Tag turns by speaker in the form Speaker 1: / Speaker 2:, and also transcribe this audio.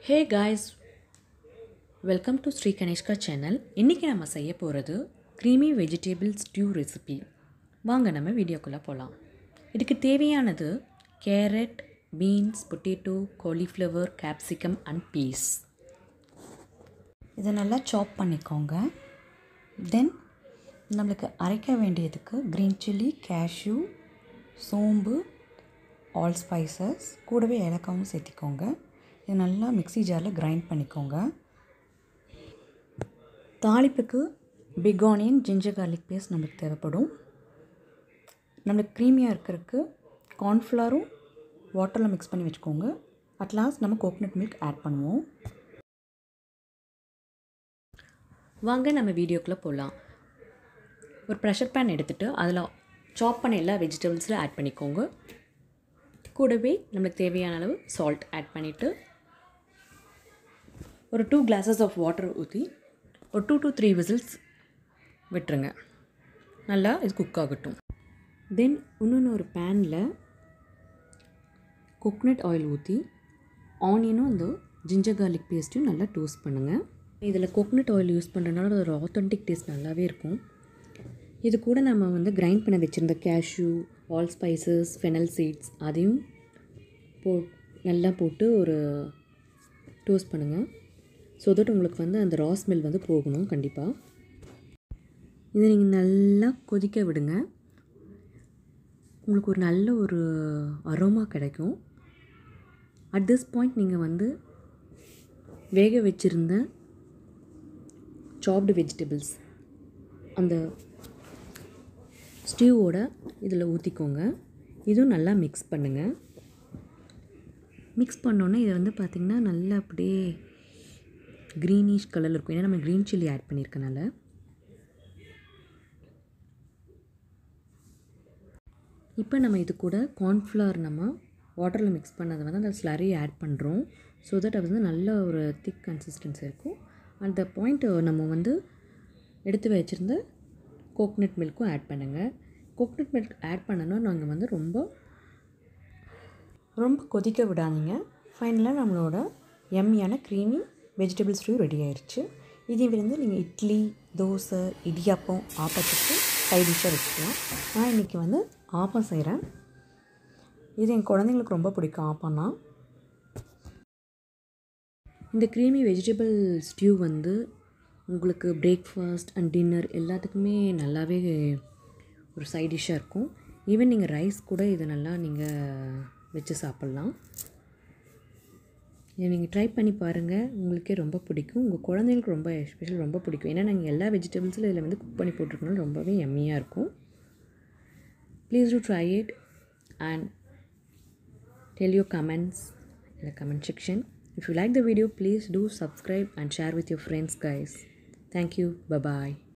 Speaker 1: hey guys welcome to Sri Ganeshka channel இன்றைக்கி நம்ம செய்ய போகிறது க்ரீமி வெஜிடபிள் ஸ்டியூ ரெசிபி வாங்க நம்ம வீடியோக்குள்ளே போகலாம் இதுக்கு தேவையானது carrot beans potato cauliflower capsicum and peas
Speaker 2: இதை நல்லா சாப் பண்ணிக்கோங்க தென் நம்மளுக்கு அரைக்க வேண்டியதுக்கு க்ரீன் சில்லி கேஷ்யூ சோம்பு ஆல் ஸ்பைசஸ் கூடவே ஏலக்காவும் சேர்த்திக்கோங்க இது நல்லா மிக்ஸி ஜாரில் கிரைண்ட் பண்ணிக்கோங்க தாளிப்புக்கு big onion ginger garlic paste நம்மளுக்கு தேவைப்படும் நம்மளுக்கு க்ரீமியாக இருக்கிறதுக்கு கார்ன்ஃப்ளவரும் வாட்டரில் மிக்ஸ் பண்ணி வச்சுக்கோங்க அட் லாஸ்ட் நம்ம கோகனட் மில்க் ஆட் பண்ணுவோம்
Speaker 1: வாங்க நம்ம வீடியோக்குள்ளே போகலாம் ஒரு ப்ரெஷர் பேன் எடுத்துகிட்டு அதில் சாப் பண்ண எல்லா வெஜிடபிள்ஸில் ஆட் பண்ணிக்கோங்க கூடவே நம்மளுக்கு தேவையான அளவு சால்ட் ஆட் பண்ணிவிட்டு ஒரு டூ கிளாஸஸ் ஆஃப் வாட்டர் ஊற்றி ஒரு டூ டு த்ரீ விசில்ஸ் விட்டுருங்க நல்லா இது குக் ஆகட்டும் தென் இன்னொன்று ஒரு பேனில் கோக்னட் ஆயில் ஊற்றி ஆனியனும் அந்த ஜிஞ்சர் கார்லிக் பேஸ்ட்டையும் நல்லா டோஸ்ட் பண்ணுங்கள் இதில் கோக்னட் ஆயில் யூஸ் பண்ணுறதுனால அதோட ஆத்தென்டிக் டேஸ்ட் நல்லாவே இருக்கும் இது கூட நம்ம வந்து கிரைண்ட் பண்ண வச்சுருந்த cashew all spices fennel seeds அதையும் போ நல்லா போட்டு ஒரு டோஸ்ட் பண்ணுங்கள் ஸோ தட் உங்களுக்கு வந்து அந்த ரா ஸ்மெல் வந்து போகணும் கண்டிப்பாக இதை நீங்கள் நல்லா கொதிக்க விடுங்க உங்களுக்கு ஒரு நல்ல ஒரு அரோமா கிடைக்கும் அட் திஸ் பாயிண்ட் நீங்கள் வந்து வேக வச்சுருந்த சாப்டு வெஜிடபிள்ஸ் அந்த ஸ்டியூவோட இதில் ஊற்றிக்கோங்க இதுவும் நல்லா மிக்ஸ் பண்ணுங்கள் மிக்ஸ் பண்ணோன்னே இதை வந்து பார்த்திங்கன்னா நல்லா அப்படியே க்ரீனிஷ் கலரில் இருக்கும் ஏன்னா நம்ம க்ரீன் சில்லி ஆட் பண்ணியிருக்கனால இப்போ நம்ம இது கூட கார்ன்ஃப்ளவர் நம்ம வாட்டரில் மிக்ஸ் பண்ணதை வந்து அந்த ஸ்லரி ஆட் பண்ணுறோம் ஸோ தட் அது வந்து நல்ல ஒரு திக் கன்சிஸ்டன்சி இருக்கும் அந்த பாயிண்ட் நம்ம வந்து எடுத்து வச்சுருந்த கோக்னட் மில்க்கும் ஆட் பண்ணுங்கள் கோக்னட் மில்க் ஆட் பண்ணணும் நாங்கள் வந்து ரொம்ப
Speaker 2: ரொம்ப கொதிக்க விடாதீங்க ஃபைனலாக நம்மளோட எம்மியான க்ரீமி வெஜிடபிள் ஸ்டூ ரெடி ஆயிடுச்சு இது வந்து நீங்கள் இட்லி தோசை இடியாப்பம் ஆப்பத்துக்கு சைட் டிஷ்ஷாக வச்சுக்கலாம் நான் இன்றைக்கி வந்து ஆப்பம் செய்கிறேன் இது என் குழந்தைங்களுக்கு ரொம்ப பிடிக்கும் ஆப்பம்னா
Speaker 1: இந்த க்ரீமி வெஜிடபிள் ஸ்டியூ வந்து உங்களுக்கு பிரேக்ஃபாஸ்ட் அண்ட் டின்னர் எல்லாத்துக்குமே நல்லாவே ஒரு சைட் டிஷ்ஷாக இருக்கும் ஈவன் நீங்கள் ரைஸ் கூட இதை நல்லா நீங்கள் வச்சு சாப்பிட்லாம் இதை நீங்கள் ட்ரை பண்ணி பாருங்கள் உங்களுக்கே ரொம்ப பிடிக்கும் உங்கள் குழந்தைங்களுக்கு ரொம்ப எஸ்பெஷல் ரொம்ப பிடிக்கும் ஏன்னா நாங்கள் எல்லா வெஜிடபிள்ஸில் இதில் வந்து குக் பண்ணி போட்டிருக்கனால ரொம்பவே எம்மியாக இருக்கும் please do try it and tell your comments in the comment section if you like the video please do subscribe and share with your friends guys thank you bye bye